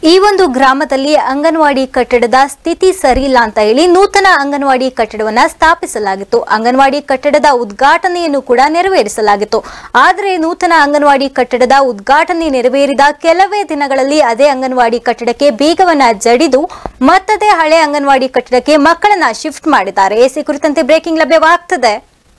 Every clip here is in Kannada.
ಈ ಒಂದು ಗ್ರಾಮದಲ್ಲಿ ಅಂಗನವಾಡಿ ಕಟ್ಟಡದ ಸ್ಥಿತಿ ಸರಿಯಿಲ್ಲ ಅಂತ ಹೇಳಿ ನೂತನ ಅಂಗನವಾಡಿ ಕಟ್ಟಡವನ್ನ ಸ್ಥಾಪಿಸಲಾಗಿತ್ತು ಅಂಗನವಾಡಿ ಕಟ್ಟಡದ ಉದ್ಘಾಟನೆಯನ್ನು ಕೂಡ ನೆರವೇರಿಸಲಾಗಿತ್ತು ಆದರೆ ನೂತನ ಅಂಗನವಾಡಿ ಕಟ್ಟಡದ ಉದ್ಘಾಟನೆ ನೆರವೇರಿದ ಕೆಲವೇ ದಿನಗಳಲ್ಲಿ ಅದೇ ಅಂಗನವಾಡಿ ಕಟ್ಟಡಕ್ಕೆ ಬೀಗವನ್ನ ಜಡಿದು ಮತ್ತದೇ ಹಳೆ ಅಂಗನವಾಡಿ ಕಟ್ಟಡಕ್ಕೆ ಮಕ್ಕಳನ್ನ ಶಿಫ್ಟ್ ಮಾಡಿದ್ದಾರೆ ಎಸಿ ಕುರಿತಂತೆ ಬ್ರೇಕಿಂಗ್ ಲಭ್ಯವಾಗ್ತದೆ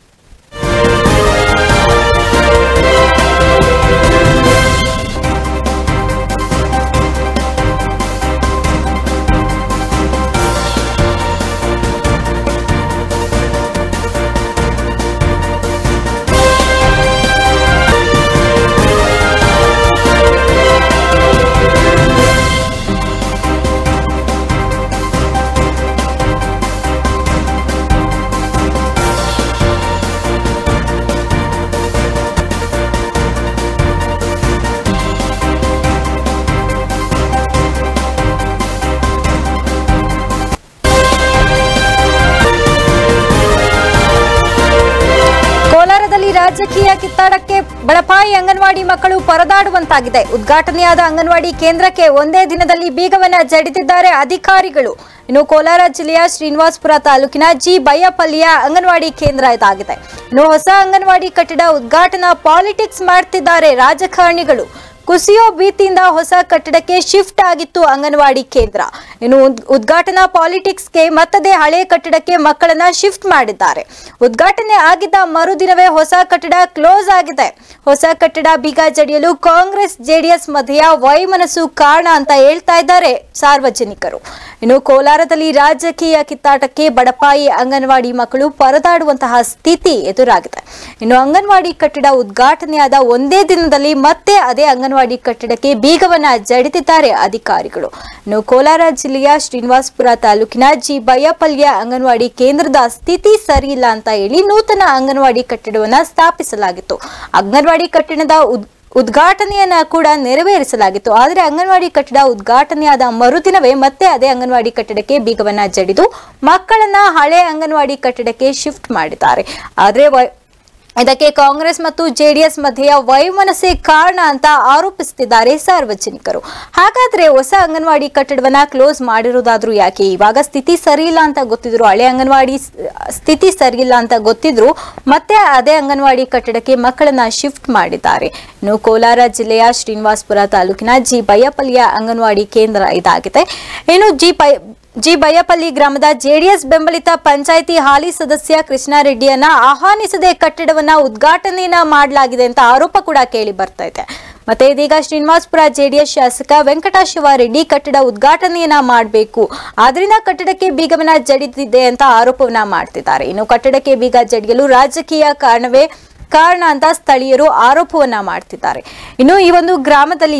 ಕೋಲಾರದಲ್ಲಿ ರಾಜಕೀಯ ಕಿತ್ತಾಡಕ್ಕೆ ಬಳಪಾಯಿ ಅಂಗನವಾಡಿ ಮಕ್ಕಳು ಪರದಾಡುವಂತಾಗಿದೆ ಉದ್ಘಾಟನೆಯಾದ ಅಂಗನವಾಡಿ ಕೇಂದ್ರಕ್ಕೆ ಒಂದೇ ದಿನದಲ್ಲಿ ಬೀಗವನ್ನ ಜಡಿದಿದ್ದಾರೆ ಅಧಿಕಾರಿಗಳು ಇನ್ನು ಕೋಲಾರ ಜಿಲ್ಲೆಯ ಶ್ರೀನಿವಾಸಪುರ ತಾಲೂಕಿನ ಜಿ ಬಯ್ಯಪಲ್ಲಿಯ ಅಂಗನವಾಡಿ ಕೇಂದ್ರ ಇದಾಗಿದೆ ಇನ್ನು ಹೊಸ ಅಂಗನವಾಡಿ ಕಟ್ಟಡ ಉದ್ಘಾಟನಾ ಪಾಲಿಟಿಕ್ಸ್ ಮಾಡ್ತಿದ್ದಾರೆ ರಾಜಕಾರಣಿಗಳು ಕುಸಿಯೋ ಭೀತಿಯಿಂದ ಹೊಸ ಕಟ್ಟಡಕ್ಕೆ ಶಿಫ್ಟ್ ಆಗಿತ್ತು ಅಂಗನವಾಡಿ ಕೇಂದ್ರ ಇನ್ನು ಉದ್- ಉದ್ಘಾಟನಾ ಪಾಲಿಟಿಕ್ಸ್ಗೆ ಮತ್ತದೇ ಹಳೆ ಕಟ್ಟಡಕ್ಕೆ ಮಕ್ಕಳನ್ನ ಶಿಫ್ಟ್ ಮಾಡಿದ್ದಾರೆ ಉದ್ಘಾಟನೆ ಆಗಿದ್ದ ಮರುದಿನವೇ ಹೊಸ ಕಟ್ಟಡ ಕ್ಲೋಸ್ ಆಗಿದೆ ಹೊಸ ಕಟ್ಟಡ ಬೀಗ ಜಡಿಯಲು ಕಾಂಗ್ರೆಸ್ ಜೆಡಿಎಸ್ ಮಧ್ಯೆಯ ವೈಮನಸ್ಸು ಕಾರಣ ಅಂತ ಹೇಳ್ತಾ ಇದ್ದಾರೆ ಸಾರ್ವಜನಿಕರು ಇನ್ನು ಕೋಲಾರದಲ್ಲಿ ರಾಜಕೀಯ ಕಿತ್ತಾಟಕ್ಕೆ ಬಡಪಾಯಿ ಅಂಗನವಾಡಿ ಮಕ್ಕಳು ಪರದಾಡುವಂತಹ ಸ್ಥಿತಿ ಎದುರಾಗಿದೆ ಇನ್ನು ಅಂಗನವಾಡಿ ಕಟ್ಟಡ ಉದ್ಘಾಟನೆಯಾದ ಒಂದೇ ದಿನದಲ್ಲಿ ಮತ್ತೆ ಅದೇ ಅಂಗನವಾಡಿ ಕಟ್ಟಡಕ್ಕೆ ಬೀಗವನ್ನ ಜಡಿದಿದ್ದಾರೆ ಅಧಿಕಾರಿಗಳು ಇನ್ನು ಕೋಲಾರ ಜಿಲ್ಲೆಯ ಶ್ರೀನಿವಾಸಪುರ ತಾಲೂಕಿನ ಜಿ ಬಯ್ಯಪಲ್ಯ ಅಂಗನವಾಡಿ ಕೇಂದ್ರದ ಸ್ಥಿತಿ ಸರಿಯಿಲ್ಲ ಅಂತ ಹೇಳಿ ನೂತನ ಅಂಗನವಾಡಿ ಕಟ್ಟಡವನ್ನ ಸ್ಥಾಪಿಸಲಾಗಿತ್ತು ಅಂಗನವಾಡಿ ಕಟ್ಟಡದ ಉದ್- ಉದ್ಘಾಟನೆಯನ್ನ ಕೂಡ ನೆರವೇರಿಸಲಾಗಿತ್ತು ಆದರೆ ಅಂಗನವಾಡಿ ಕಟ್ಟಡ ಉದ್ಘಾಟನೆಯಾದ ಮರುದಿನವೇ ಮತ್ತೆ ಅದೇ ಅಂಗನವಾಡಿ ಕಟ್ಟಡಕ್ಕೆ ಬೀಗವನ್ನ ಜಡಿದು ಮಕ್ಕಳನ್ನ ಹಳೆ ಅಂಗನವಾಡಿ ಕಟ್ಟಡಕ್ಕೆ ಶಿಫ್ಟ್ ಮಾಡಿದ್ದಾರೆ ಆದರೆ ವೈ- ಇದಕ್ಕೆ ಕಾಂಗ್ರೆಸ್ ಮತ್ತು ಜೆಡಿಎಸ್ ಮಧ್ಯೆಯ ವೈಮನಸ್ಸೇ ಕಾರಣ ಅಂತ ಆರೋಪಿಸುತ್ತಿದ್ದಾರೆ ಸಾರ್ವಜನಿಕರು ಹಾಗಾದ್ರೆ ಹೊಸ ಅಂಗನವಾಡಿ ಕಟ್ಟಡವನ್ನ ಕ್ಲೋಸ್ ಮಾಡಿರೋದಾದ್ರೂ ಯಾಕೆ ಇವಾಗ ಸ್ಥಿತಿ ಸರಿಯಿಲ್ಲ ಅಂತ ಗೊತ್ತಿದ್ರು ಹಳೆ ಅಂಗನವಾಡಿ ಸ್- ಸ್ಥಿತಿ ಸರಿಯಿಲ್ಲ ಅಂತ ಗೊತ್ತಿದ್ರು ಮತ್ತೆ ಅದೇ ಅಂಗನವಾಡಿ ಕಟ್ಟಡಕ್ಕೆ ಮಕ್ಕಳನ್ನ ಶಿಫ್ಟ್ ಮಾಡಿದ್ದಾರೆ ಇನ್ನು ಕೋಲಾರ ಜಿಲ್ಲೆಯ ಶ್ರೀನಿವಾಸಪುರ ತಾಲೂಕಿನ ಜಿ ಬಯ್ಯಪಲ್ಲಿಯ ಅಂಗನವಾಡಿ ಕೇಂದ್ರ ಇದಾಗಿದೆ ಇನ್ನು ಜಿ ಪೈ ಜಿ ಬಯ್ಯಪಲ್ಲಿ ಗ್ರಾಮದ ಜೆಡಿಎಸ್ ಬೆಂಬಲಿತ ಪಂಚಾಯಿತಿ ಹಾಲಿ ಸದಸ್ಯ ಕೃಷ್ಣಾರೆಡ್ಡಿಯನ್ನ ಆಹ್ವಾನಿಸದೆ ಕಟ್ಟಡವನ್ನ ಉದ್ಘಾಟನೆಯನ್ನ ಮಾಡಲಾಗಿದೆ ಅಂತ ಆರೋಪ ಕೂಡ ಕೇಳಿ ಬರ್ತಾ ಇದೆ ಮತ್ತೆ ಇದೀಗ ಶ್ರೀನಿವಾಸಪುರ ಜೆಡಿಎಸ್ ಶಾಸಕ ವೆಂಕಟಶಿವಾರೆಡ್ಡಿ ಕಟ್ಟಡ ಉದ್ಘಾಟನೆಯನ್ನ ಮಾಡಬೇಕು ಆದ್ರಿಂದ ಕಟ್ಟಡಕ್ಕೆ ಬೀಗವನ್ನ ಜಡಿದಿದೆ ಅಂತ ಆರೋಪವನ್ನ ಮಾಡ್ತಿದ್ದಾರೆ ಇನ್ನು ಕಟ್ಟಡಕ್ಕೆ ಬೀಗ ಜಡಿಯಲು ರಾಜಕೀಯ ಕಾರಣವೇ ಕಾರಣ ಅಂತ ಸ್ಥಳೀಯರು ಆರೋಪವನ್ನ ಮಾಡ್ತಿದ್ದಾರೆ ಇನ್ನು ಈ ಒಂದು ಗ್ರಾಮದಲ್ಲಿ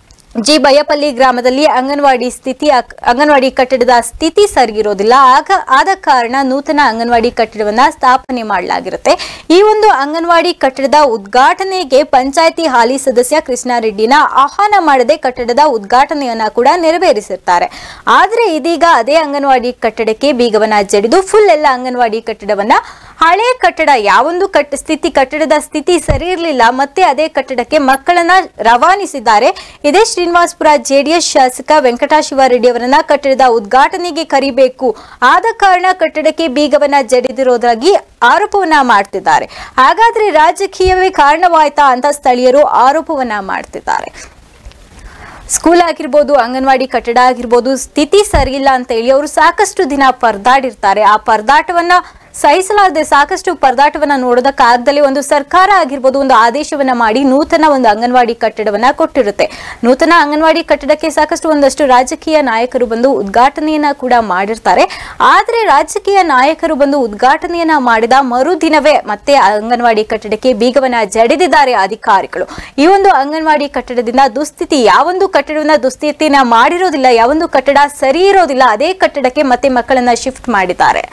ಜಿ ಬಯ್ಯಪಲ್ಲಿ ಗ್ರಾಮದಲ್ಲಿ ಅಂಗನವಾಡಿ ಸ್ಥಿತಿ ಅಂಗನವಾಡಿ ಕಟ್ಟಡದ ಸ್ಥಿತಿ ಸರಿಗಿರೋದಿಲ್ಲ ಆಗ ಆದ ಕಾರಣ ನೂತನ ಅಂಗನವಾಡಿ ಕಟ್ಟಡವನ್ನ ಸ್ಥಾಪನೆ ಮಾಡಲಾಗಿರುತ್ತೆ ಈ ಒಂದು ಅಂಗನವಾಡಿ ಕಟ್ಟಡದ ಉದ್ಘಾಟನೆಗೆ ಪಂಚಾಯತಿ ಹಾಲಿ ಸದಸ್ಯ ಕೃಷ್ಣಾರೆಡ್ಡಿನ ಆಹ್ವಾನ ಮಾಡದೆ ಕಟ್ಟಡದ ಉದ್ಘಾಟನೆಯನ್ನ ಕೂಡ ನೆರವೇರಿಸಿರ್ತಾರೆ ಆದ್ರೆ ಇದೀಗ ಅದೇ ಅಂಗನವಾಡಿ ಕಟ್ಟಡಕ್ಕೆ ಬೀಗವನ್ನ ಜಡಿದು ಫುಲ್ ಎಲ್ಲ ಅಂಗನವಾಡಿ ಕಟ್ಟಡವನ್ನ ಹಳೆ ಕಟ್ಟಡ ಯಾವೊಂದು ಕಟ್ಟ ಸ್ಥಿತಿ ಕಟ್ಟಡದ ಸ್ಥಿತಿ ಸರಿ ಇರಲಿಲ್ಲ ಮತ್ತೆ ಅದೇ ಕಟ್ಟಡಕ್ಕೆ ಮಕ್ಕಳನ್ನ ರವಾನಿಸಿದ್ದಾರೆ ಇದೇ ಶ್ರೀನಿವಾಸಪುರ ಜೆಡಿಎಸ್ ಶಾಸಕ ವೆಂಕಟಶಿವಾರೆಡ್ಡಿ ಅವರನ್ನ ಕಟ್ಟಡದ ಉದ್ಘಾಟನೆಗೆ ಕರಿಬೇಕು ಆದ ಕಾರಣ ಕಟ್ಟಡಕ್ಕೆ ಬೀಗವನ್ನ ಜಡಿದಿರೋದಾಗಿ ಆರೋಪವನ್ನ ಮಾಡ್ತಿದ್ದಾರೆ ಹಾಗಾದ್ರೆ ರಾಜಕೀಯವೇ ಕಾರಣವಾಯ್ತಾ ಅಂತ ಸ್ಥಳೀಯರು ಆರೋಪವನ್ನ ಮಾಡ್ತಿದ್ದಾರೆ ಸ್ಕೂಲ್ ಆಗಿರ್ಬೋದು ಅಂಗನವಾಡಿ ಕಟ್ಟಡ ಆಗಿರ್ಬೋದು ಸ್ಥಿತಿ ಸರಿಯಿಲ್ಲ ಅಂತ ಹೇಳಿ ಅವರು ಸಾಕಷ್ಟು ದಿನ ಪರದಾಡಿರ್ತಾರೆ ಆ ಪರದಾಟವನ್ನ ಸಹಿಸಲಾಗದೆ ಸಾಕಷ್ಟು ಪರದಾಟವನ್ನ ನೋಡೋದಕ್ಕಾಗದಲ್ಲಿ ಒಂದು ಸರ್ಕಾರ ಆಗಿರ್ಬೋದು ಒಂದು ಆದೇಶವನ್ನ ಮಾಡಿ ನೂತನ ಒಂದು ಅಂಗನವಾಡಿ ಕಟ್ಟಡವನ್ನ ಕೊಟ್ಟಿರುತ್ತೆ ನೂತನ ಅಂಗನವಾಡಿ ಕಟ್ಟಡಕ್ಕೆ ಸಾಕಷ್ಟು ಒಂದಷ್ಟು ರಾಜಕೀಯ ನಾಯಕರು ಬಂದು ಉದ್ಘಾಟನೆಯನ್ನ ಕೂಡ ಮಾಡಿರ್ತಾರೆ ಆದ್ರೆ ರಾಜಕೀಯ ನಾಯಕರು ಬಂದು ಉದ್ಘಾಟನೆಯನ್ನ ಮಾಡಿದ ಮರುದಿನವೇ ಮತ್ತೆ ಅಂಗನವಾಡಿ ಕಟ್ಟಡಕ್ಕೆ ಬೀಗವನ್ನ ಜಡಿದಿದ್ದಾರೆ ಅಧಿಕಾರಿಗಳು ಈ ಒಂದು ಅಂಗನವಾಡಿ ಕಟ್ಟಡದಿಂದ ದುಸ್ಥಿತಿ ಯಾವೊಂದು ಕಟ್ಟಡವನ್ನ ದುಸ್ಥಿತಿನ ಮಾಡಿರೋದಿಲ್ಲ ಯಾವೊಂದು ಕಟ್ಟಡ ಸರಿ ಇರೋದಿಲ್ಲ ಅದೇ ಕಟ್ಟಡಕ್ಕೆ ಮತ್ತೆ ಮಕ್ಕಳನ್ನ ಶಿಫ್ಟ್ ಮಾಡಿದ್ದಾರೆ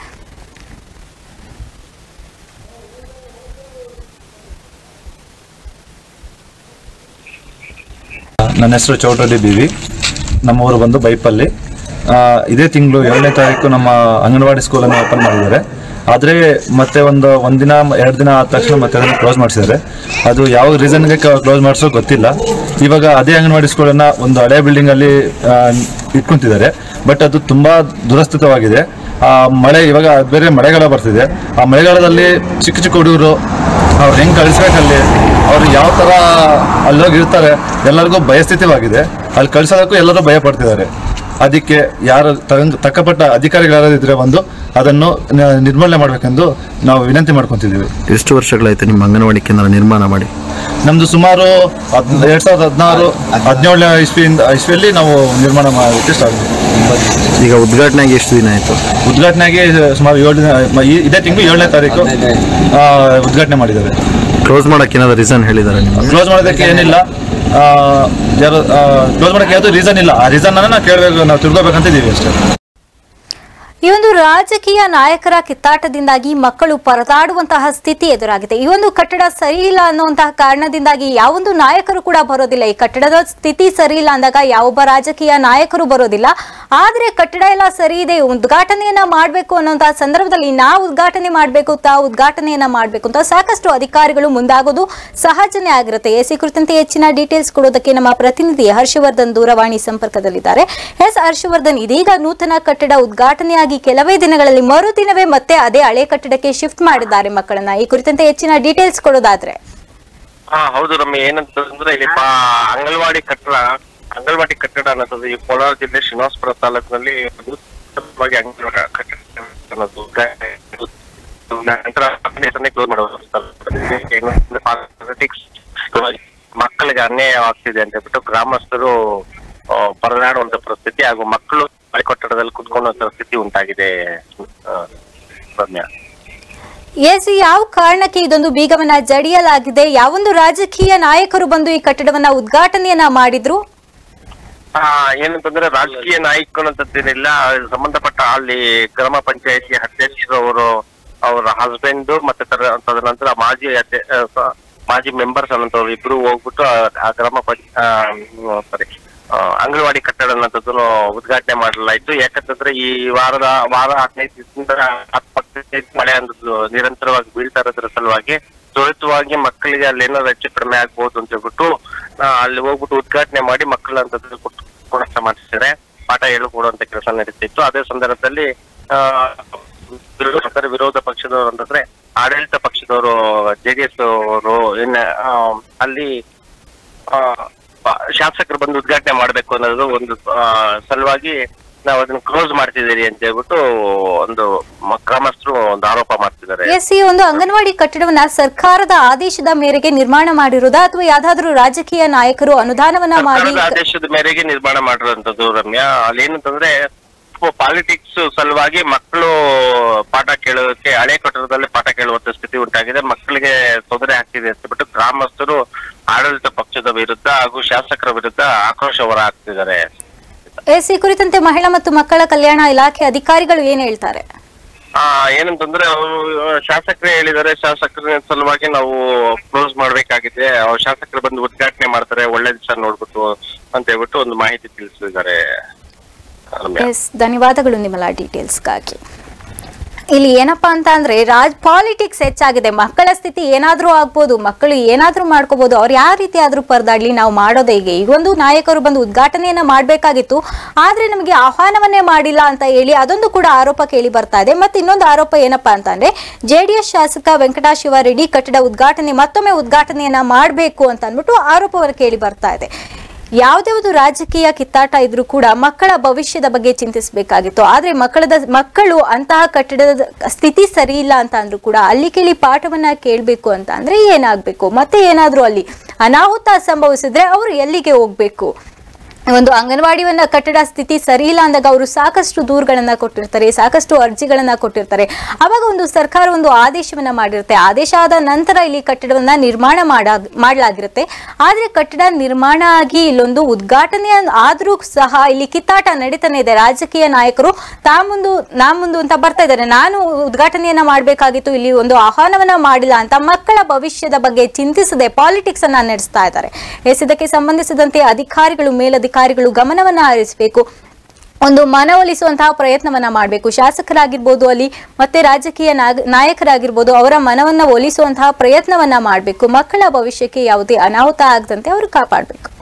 ನನ್ನ ಹೆಸರು ಚೌಟರಿ ಬಿ ವಿ ನಮ್ಮ ಊರು ಬಂದು ಬೈಪಲ್ಲಿ ಆ, ಇದೇ ತಿಂಗಳು ಏಳನೇ ತಾರೀಕು ನಮ್ಮ ಅಂಗನವಾಡಿ ಸ್ಕೂಲನ್ನು ಓಪನ್ ಮಾಡಿದ್ದಾರೆ ಆದರೆ ಮತ್ತೆ ಒಂದು ಒಂದಿನ ಎರಡು ದಿನ ಆದ ತಕ್ಷಣ ಮತ್ತೆ ಅದನ್ನು ಕ್ಲೋಸ್ ಮಾಡಿಸಿದ್ದಾರೆ ಅದು ಯಾವ ರೀಸನ್ಗೆ ಕ್ಲೋಸ್ ಮಾಡಿಸೋ ಗೊತ್ತಿಲ್ಲ ಇವಾಗ ಅದೇ ಅಂಗನವಾಡಿ ಸ್ಕೂಲನ್ನ ಒಂದು ಹಳೆ ಬಿಲ್ಡಿಂಗ್ ಅಲ್ಲಿ ಆ, ಇಟ್ಕೊಂತಿದ್ದಾರೆ ಬಟ್ ಅದು ತುಂಬಾ ದುರಸ್ಥಿತವಾಗಿದೆ ಆ ಮಳೆ ಇವಾಗ ಬೇರೆ ಮಳೆಗಾಲ ಬರ್ತಿದೆ ಆ ಮಳೆಗಾಲದಲ್ಲಿ ಚಿಕ್ಕ ಚಿಕ್ಕ ಹುಡುಗರು ಅವ್ರು ಹೆಂಗ್ ಕಳಿಸ್ಬೇಕಲ್ಲಿ ಅವ್ರು ಯಾವ ತರ ಅಲ್ಲೋಗಿ ಇರ್ತಾರೆ ಎಲ್ಲರಿಗೂ ಭಯಸ್ಥಿತವಾಗಿದೆ ಅಲ್ಲಿ ಕಳ್ಸೋದಕ್ಕೂ ಎಲ್ಲರೂ ಭಯ ಪಡ್ತಿದ್ದಾರೆ ಅದಕ್ಕೆ ಯಾರು ತಗಂಗ್- ತಕ್ಕಪಟ್ಟ ಅಧಿಕಾರಿಗಳು ಯಾರಾದ್ರು ಇದ್ರೆ ಬಂದು ಅದನ್ನು ನ- ನಿರ್ಮೂಲನೆ ಮಾಡಬೇಕೆಂದು ನಾವು ವಿನಂತಿ ಮಾಡ್ಕೊಂತಿದ್ದೀವಿ ಎಷ್ಟು ವರ್ಷಗಳಾಯ್ತು ನಿಮ್ಮ ಅಂಗನವಾಡಿ ಕೇಂದ್ರ ನಿರ್ಮಾಣ ಮಾಡಿ ನಮ್ದು ಸುಮಾರು ಹದ್ ಎರಡ್ ಸಾವಿರದ ಹದಿನಾರು ಹದಿನೇಳನೇ ಇಸ್ವಿಯಿಂದ ಇಸ್ವಿಯಲ್ಲಿ ನಾವು ನಿರ್ಮಾಣ ಮಾಡೋದಕ್ಕೆ ಸ್ಟಾರ್ಟ್ ಮಾಡಿದ್ವಿ. ಈಗ ಉದ್ಘಾಟನೆಗೆ ಎಷ್ಟು ದಿನ ಆಯ್ತು ಉದ್ಘಾಟನೆಗೆ ಸುಮಾರು ಏಳು ದಿನ ಮ- ಈ- ಇದೇ ತಿಂಗಳು ಏಳನೇ ತಾರೀಕು ಆ, ಉದ್ಘಾಟನೆ ಮಾಡಿದ್ದಾರೆ ಕ್ಲೋಸ್ ಮಾಡಕ್ಕೆ ಏನಾದ್ರು ರೀಸನ್ ಹೇಳಿದ್ದಾರೆ ನಿಮಗೆ ಕ್ಲೋಸ್ ಮಾಡೋದಕ್ಕೆ ಏನಿಲ್ಲ ಆ, ಯಾರು ಕ್ಲೋಸ್ ಮಾಡೋಕ್ಕೆ ಯಾವುದು ರೀಸನ್ ಇಲ್ಲ ಆ ರೀಸನ್ ನಾವು ಕೇಳಬೇಕು ನಾವು ತಿಳ್ಕೊಬೇಕಂತ ಇದೀವಿ ಅಷ್ಟೇ ಈ ಒಂದು ರಾಜಕೀಯ ನಾಯಕರ ಕಿತ್ತಾಟದಿಂದಾಗಿ ಮಕ್ಕಳು ಪರದಾಡುವಂತಹ ಸ್ಥಿತಿ ಎದುರಾಗಿದೆ ಈ ಒಂದು ಕಟ್ಟಡ ಸರಿ ಇಲ್ಲ ಅನ್ನುವಂತಹ ಕಾರಣದಿಂದಾಗಿ ಯಾವೊಂದು ನಾಯಕರು ಕೂಡ ಬರೋದಿಲ್ಲ ಈ ಕಟ್ಟಡದ ಸ್ಥಿತಿ ಸರಿ ಇಲ್ಲ ಅಂದಾಗ ಯಾವೊಬ್ಬ ರಾಜಕೀಯ ನಾಯಕರು ಬರೋದಿಲ್ಲ ಆದ್ರೆ ಕಟ್ಟಡ ಎಲ್ಲ ಸರಿ ಇದೆ ಉದ್ಘಾಟನೆಯನ್ನ ಮಾಡಬೇಕು ಅನ್ನುವಂತಹ ಸಂದರ್ಭದಲ್ಲಿ ನಾವು ಉದ್ಘಾಟನೆ ಮಾಡಬೇಕು ತಾ ಉದ್ಘಾಟನೆಯನ್ನ ಮಾಡಬೇಕು ಅಂತ ಸಾಕಷ್ಟು ಅಧಿಕಾರಿಗಳು ಮುಂದಾಗೋದು ಸಹಜನೇ ಆಗಿರುತ್ತೆ ಎಸಿ ಕುರಿತಂತೆ ಹೆಚ್ಚಿನ ಡೀಟೇಲ್ಸ್ ಕೊಡೋದಕ್ಕೆ ನಮ್ಮ ಪ್ರತಿನಿಧಿ ಹರ್ಷವರ್ಧನ್ ದೂರವಾಣಿ ಸಂಪರ್ಕದಲ್ಲಿದ್ದಾರೆ ಎಸ್ ಹರ್ಷವರ್ಧನ್ ಇದೀಗ ನೂತನ ಕಟ್ಟಡ ಉದ್ಘಾಟನೆಯಾಗಿ ಕೆಲವೇ ದಿನಗಳಲ್ಲಿ ಮರುದಿನವೇ ಮತ್ತೆ ಅದೇ ಹಳೆ ಕಟ್ಟಡಕ್ಕೆ ಶಿಫ್ಟ್ ಮಾಡಿದ್ದಾರೆ ಮಕ್ಕಳನ್ನ ಈ ಕುರಿತಂತೆ ಹೆಚ್ಚಿನ ಡೀಟೇಲ್ಸ್ ಕೊಡೋದಾದ್ರೆ ಹಾ ಹೌದು ರಮ್ಯ ಏನಂತಂದ್ರೆ ಇಲ್ಲಿ ಪಾ- ಅಂಗನವಾಡಿ ಕಟ್ಟಡ ಅಂಗನವಾಡಿ ಕಟ್ಟಡ ಅನ್ನೋದು ಈ ಕೋಲಾರ ಜಿಲ್ಲೆ ಶ್ರೀನಿವಾಸಪುರ ತಾಲೂಕಿನಲ್ಲಿ ನೂತನವಾಗಿ ಅಂಗನವಾಡಿ ಕಟ್ಟಡ ಅನ್ನೋದು ಉದ್ಘಾಟನೆ ಆಯ್ತು. ನಂತರ ಹೆಸರನ್ನೇ ಕ್ಲೋಸ್ ಮಾಡುವ ಮಕ್ಕಳಿಗೆ ಅನ್ಯಾಯ ಆಗ್ತಿದೆ ಅಂತ ಹೇಳ್ಬಿಟ್ಟು ಗ್ರಾಮಸ್ಥರು ಆ, ಪರದಾಡುವಂತ ಪರಿಸ್ಥಿತಿ ಹಾಗೂ ಮಕ್ಕಳು ಮಳೆ ಕಟ್ಟಡದಲ್ಲಿ ಕುತ್ಕೊಳ್ಳುವಂತ ಸ್ಥಿತಿ ಉಂಟಾಗಿದೆ ಆ, ರಮ್ಯಾ ಎಸ್ ಯಾವ ಕಾರಣಕ್ಕೆ ಇದೊಂದು ಬೀಗವನ್ನ ಜಡಿಯಲಾಗಿದೆ ಯಾವೊಂದು ರಾಜಕೀಯ ನಾಯಕರು ಬಂದು ಈ ಕಟ್ಟಡವನ್ನ ಉದ್ಘಾಟನೆಯನ್ನ ಮಾಡಿದ್ರು ಆ, ಏನಂತಂದ್ರೆ ರಾಜಕೀಯ ನಾಯಕರು ಅಂತದ್ದೇನಿಲ್ಲ ಸಂಬಂಧಪಟ್ಟ ಅಲ್ಲಿ ಗ್ರಾಮ ಪಂಚಾಯತಿ ಅಧ್ಯಕ್ಷರು ಅವರು ಅವರ ಹಸ್ಬೆಂಡ್ ಮತ್ತೆ ತರ- ತದನಂತರ ಮಾಜಿ ಅಧ್ಯ- ಆ, ಸ- ಮಾಜಿ ಮೆಂಬರ್ಸ್ ಅನ್ನೋಂಥವ್ರು ಇಬ್ರು ಹೋಗ್ಬಿಟ್ಟು ಆ- ಆ ಗ್ರಾಮ ಪಂಚ ಸಾರಿ ಅಂಗನವಾಡಿ ಕಟ್ಟಡ ಅನ್ನೋದನ್ನು ಉದ್ಘಾಟನೆ ಮಾಡಲಾಯ್ತು ಯಾಕಂತಂದ್ರೆ ಈ ವಾರದ ವಾರ ಹದಿನೈದು ದಿವಸದಿಂದ ಹದಿನೈದು ಮಳೆ ಅನ್ನೋದು ನಿರಂತರವಾಗಿ ಬೀಳ್ತಾ ಇರೋದ್ರ ಸಲುವಾಗಿ ತ್ವರಿತವಾಗಿ ಮಕ್ಕಳಿಗೆ ಅಲ್ಲಿ ಏನಾದ್ರು ಹೆಚ್ಚು ಕಡಿಮೆ ಆಗ್ಬೋದು ಅಂತ ಹೇಳ್ಬಿಟ್ಟು ಆ, ಅಲ್ಲಿ ಹೋಗ್ಬಿಟ್ಟು ಉದ್ಘಾಟನೆ ಮಾಡಿ ಮಕ್ಕಳ ಅಂತದ್ದು ಗುಣಸ್ಥ ಮಾಡಿಸಿದ್ರೆ ಪಾಠ ಹೇಳಿಕೊಡುವಂತ ಕೆಲಸ ನಡೀತಿತ್ತು ಅದೇ ಸಂದರ್ಭದಲ್ಲಿ ಆ, ವಿರೋಧ ಅಂದರೆ ವಿರೋಧ ಪಕ್ಷದವರು ಅಂತಂದ್ರೆ ಆಡಳಿತ ಪಕ್ಷದವರು ಜೆಡಿಎಸ್ ಅವರು ಏನ ಆ, ಅಲ್ಲಿ ಆ, ಆ, ಶಾಸಕರು ಬಂದು ಉದ್ಘಾಟನೆ ಮಾಡ್ಬೇಕು ಅನ್ನೋದು ಒಂದು ಆ, ಸಲುವಾಗಿ ನಾವು ಅದನ್ನ ಕ್ಲೋಸ್ ಮಾಡ್ತಿದ್ದೀರಿ ಅಂತ ಹೇಳ್ಬಿಟ್ಟು ಒಂದು ಮ- ಗ್ರಾಮಸ್ಥರು ಒಂದು ಆರೋಪ ಮಾಡ್ತಿದ್ದಾರೆ ಎಸ್ ಈ ಒಂದು ಅಂಗನವಾಡಿ ಕಟ್ಟಡವನ್ನ ಸರ್ಕಾರದ ಆದೇಶದ ಮೇರೆಗೆ ನಿರ್ಮಾಣ ಮಾಡಿರೋದಾ ಅಥವಾ ಯಾವ್ದಾದ್ರು ರಾಜಕೀಯ ನಾಯಕರು ಅನುದಾನವನ್ನ ಮಾಡಿ ಸರ್ಕಾರದ ಆದೇಶದ ಮೇರೆಗೆ ನಿರ್ಮಾಣ ಮಾಡಿರುವಂತದ್ದು ರಮ್ಯಾ ಅಲ್ಲಿ ಏನಂತಂದ್ರೆ ಪಾಲಿಟಿಕ್ಸ್ ಸಲುವಾಗಿ ಮಕ್ಕಳು ಪಾಠ ಕೇಳೋದಕ್ಕೆ ಹಳೆ ಕಟ್ಟಡದಲ್ಲಿ ಪಾಠ ಕೇಳುವಂತ ಸ್ಥಿತಿ ಉಂಟಾಗಿದೆ ಮಕ್ಕಳಿಗೆ ತೊಂದರೆ ಆಗ್ತಿದೆ ಅಂತ ಬಿಟ್ಟು ಗ್ರಾಮಸ್ಥರು ಆಡಳಿತ ಪಕ್ಷದ ವಿರುದ್ಧ ಹಾಗೂ ಶಾಸಕರ ವಿರುದ್ಧ ಆಕ್ರೋಶ ಹೊರ ಹಾಕ್ತಿದ್ದಾರೆ ಎಸ್ ಈ ಕುರಿತಂತೆ ಮಹಿಳಾ ಮತ್ತು ಮಕ್ಕಳ ಕಲ್ಯಾಣ ಇಲಾಖೆ ಅಧಿಕಾರಿಗಳು ಏನ್ ಹೇಳ್ತಾರೆ ಆ ಏನಂತಂದ್ರೆ ಅವರು ಶಾಸಕರೇ ಹೇಳಿದ್ದಾರೆ ಶಾಸಕರ ಸಲುವಾಗಿ ನಾವು ಕ್ಲೋಸ್ ಮಾಡ್ಬೇಕಾಗಿದೆ ಅವ್ರು ಶಾಸಕರು ಬಂದು ಉದ್ಘಾಟನೆ ಮಾಡ್ತಾರೆ ಒಳ್ಳೆ ದಿವಸ ನೋಡ್ಬಿಟ್ಟು ಅಂತ ಹೇಳ್ಬಿಟ್ಟು ಒಂದು ಮಾಹಿತಿ ತಿಳಿಸಿದ್ದಾರೆ ರಮ್ಯಾ. ಎಸ್ ಧನ್ಯವಾದಗಳು ನಿಮ್ಮಲ್ಲ ಡೀಟೇಲ್ಸ್ಗಾಗಿ ಇಲ್ಲಿ ಏನಪ್ಪಾ ಅಂತ ಅಂದ್ರೆ ರಾಜ್ ಪಾಲಿಟಿಕ್ಸ್ ಹೆಚ್ಚಾಗಿದೆ ಮಕ್ಕಳ ಸ್ಥಿತಿ ಏನಾದ್ರೂ ಆಗ್ಬೋದು ಮಕ್ಕಳು ಏನಾದ್ರೂ ಮಾಡ್ಕೋಬಹುದು ಅವ್ರು ಯಾವ ರೀತಿ ಆದ್ರೂ ಪರದಾಡ್ಲಿ ನಾವು ಮಾಡೋದೇ ಹೀಗೆ ಈಗ ಒಂದು ನಾಯಕರು ಬಂದು ಉದ್ಘಾಟನೆಯನ್ನ ಮಾಡಬೇಕಾಗಿತ್ತು ಆದ್ರೆ ನಮಗೆ ಆಹ್ವಾನವನ್ನೇ ಮಾಡಿಲ್ಲ ಅಂತ ಹೇಳಿ ಅದೊಂದು ಕೂಡ ಆರೋಪ ಕೇಳಿ ಬರ್ತಾ ಇದೆ ಮತ್ತೆ ಇನ್ನೊಂದು ಆರೋಪ ಏನಪ್ಪಾ ಅಂತಂದ್ರೆ ಜೆಡಿಎಸ್ ಶಾಸಕ ವೆಂಕಟಾಶಿವ ರೆಡ್ಡಿ ಕಟ್ಟಡ ಉದ್ಘಾಟನೆ ಮತ್ತೊಮ್ಮೆ ಉದ್ಘಾಟನೆಯನ್ನ ಮಾಡಬೇಕು ಅಂತ ಅಂದ್ಬಿಟ್ಟು ಆರೋಪವನ್ನು ಕೇಳಿ ಬರ್ತಾ ಇದೆ ಯಾವುದೇ ಒಂದು ರಾಜಕೀಯ ಕಿತ್ತಾಟ ಇದ್ರೂ ಕೂಡ ಮಕ್ಕಳ ಭವಿಷ್ಯದ ಬಗ್ಗೆ ಚಿಂತಿಸಬೇಕಾಗಿತ್ತು ಆದ್ರೆ ಮಕ್ಕಳದ ಮಕ್ಕಳು ಅಂತಹ ಕಟ್ಟಡದ ಸ್ಥಿತಿ ಸರಿ ಇಲ್ಲ ಅಂತ ಅಂದ್ರೂ ಕೂಡ ಅಲ್ಲಿ ಕೇಳಿ ಪಾಠವನ್ನ ಕೇಳಬೇಕು ಅಂತ ಅಂದ್ರೆ ಏನಾಗ್ಬೇಕು ಮತ್ತೆ ಏನಾದ್ರೂ ಅಲ್ಲಿ ಅನಾಹುತ ಸಂಭವಿಸಿದ್ರೆ ಅವರು ಎಲ್ಲಿಗೆ ಹೋಗ್ಬೇಕು ಒಂದು ಅಂಗನವಾಡಿಯನ್ನ ಕಟ್ಟಡ ಸ್ಥಿತಿ ಸರಿ ಇಲ್ಲ ಅಂದಾಗ ಅವರು ಸಾಕಷ್ಟು ದೂರುಗಳನ್ನ ಕೊಟ್ಟಿರ್ತಾರೆ ಸಾಕಷ್ಟು ಅರ್ಜಿಗಳನ್ನ ಕೊಟ್ಟಿರ್ತಾರೆ ಅವಾಗ ಒಂದು ಸರ್ಕಾರ ಒಂದು ಆದೇಶವನ್ನ ಮಾಡಿರುತ್ತೆ ಆದೇಶ ಆದ ನಂತರ ಇಲ್ಲಿ ಕಟ್ಟಡವನ್ನ ನಿರ್ಮಾಣ ಮಾಡ ಮಾಡಲಾಗಿರುತ್ತೆ ಆದ್ರೆ ಕಟ್ಟಡ ನಿರ್ಮಾಣ ಆಗಿ ಇಲ್ಲೊಂದು ಉದ್ಘಾಟನೆ ಆದ್ರೂ ಸಹ ಇಲ್ಲಿ ಕಿತ್ತಾಟ ನಡೀತಾನೆ ಇದೆ ರಾಜಕೀಯ ನಾಯಕರು ತಾ ಮುಂದು ನಾ ಮುಂದು ಅಂತ ಬರ್ತಾ ಇದ್ದಾರೆ ನಾನು ಉದ್ಘಾಟನೆಯನ್ನ ಮಾಡಬೇಕಾಗಿತ್ತು ಇಲ್ಲಿ ಒಂದು ಆಹ್ವಾನವನ್ನ ಮಾಡಿಲ್ಲ ಅಂತ ಮಕ್ಕಳ ಭವಿಷ್ಯದ ಬಗ್ಗೆ ಚಿಂತಿಸದೆ ಪಾಲಿಟಿಕ್ಸ್ ಅನ್ನ ನಡೆಸ್ತಾ ಇದ್ದಾರೆ ಎಸ್ ಇದಕ್ಕೆ ಸಂಬಂಧಿಸಿದಂತೆ ಅಧಿಕಾರಿಗಳು ಮೇಲಧಿಕಾರಿಗಳು ಗಮನವನ್ನ ಹರಿಸಬೇಕು ಒಂದು ಮನವೊಲಿಸುವಂತಹ ಪ್ರಯತ್ನವನ್ನ ಮಾಡಬೇಕು ಶಾಸಕರಾಗಿರ್ಬೋದು ಅಲ್ಲಿ ಮತ್ತೆ ರಾಜಕೀಯ ನಾಗ- ನಾಯಕರಾಗಿರ್ಬೋದು ಅವರ ಮನವನ್ನ ಒಲಿಸುವಂತಹ ಪ್ರಯತ್ನವನ್ನ ಮಾಡಬೇಕು ಮಕ್ಕಳ ಭವಿಷ್ಯಕ್ಕೆ ಯಾವುದೇ ಅನಾಹುತ ಆಗದಂತೆ ಅವರು ಕಾಪಾಡಬೇಕು